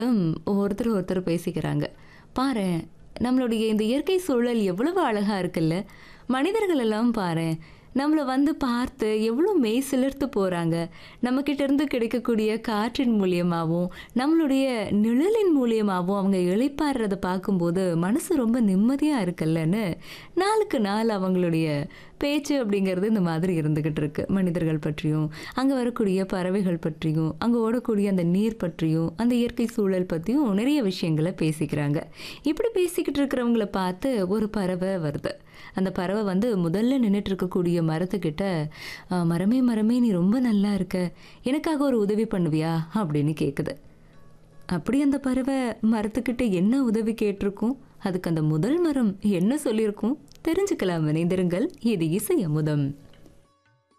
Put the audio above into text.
ம், ஒருத்தர் ஒருத்தர் பேசிக்கிறாங்க பாரேன் நம்மளுடைய இந்த இயற்கை சூழல் எவ்வளவு அழகா இருக்குல்ல மனிதர்கள் எல்லாம் பாரேன் நம்மளை வந்து பார்த்து எவ்வளோ மெய் சிலிர்த்து போகிறாங்க நம்மக்கிட்ட இருந்து கிடைக்கக்கூடிய காற்றின் மூலியமாகவும் நம்மளுடைய நிழலின் மூலியமாகவும் அவங்க இளைப்பாடுறத பார்க்கும்போது மனசு ரொம்ப நிம்மதியாக இருக்குல்லன்னு நாளுக்கு நாள் அவங்களுடைய பேச்சு அப்படிங்கிறது இந்த மாதிரி இருந்துக்கிட்டு இருக்கு மனிதர்கள் பற்றியும் அங்கே வரக்கூடிய பறவைகள் பற்றியும் அங்கே ஓடக்கூடிய அந்த நீர் பற்றியும் அந்த இயற்கை சூழல் பற்றியும் நிறைய விஷயங்களை பேசிக்கிறாங்க இப்படி பேசிக்கிட்டு இருக்கிறவங்கள பார்த்து ஒரு பறவை வருது அந்த பறவை வந்து முதல்ல நின்றுட்டு இருக்கக்கூடிய மரத்துக்கிட்ட "ஆ, மரமே மரமே நீ ரொம்ப நல்லா இருக்க எனக்காக ஒரு உதவி பண்ணுவியா அப்படின்னு கேட்குது அப்படி அந்த பறவை மரத்துக்கிட்ட என்ன உதவி கேட்டிருக்கும் அதுக்கு அந்த முதல் மரம் என்ன சொல்லியிருக்கும் தெரிஞ்சுக்கலாம் இணைந்திருங்கள் இது இசை அமுதம்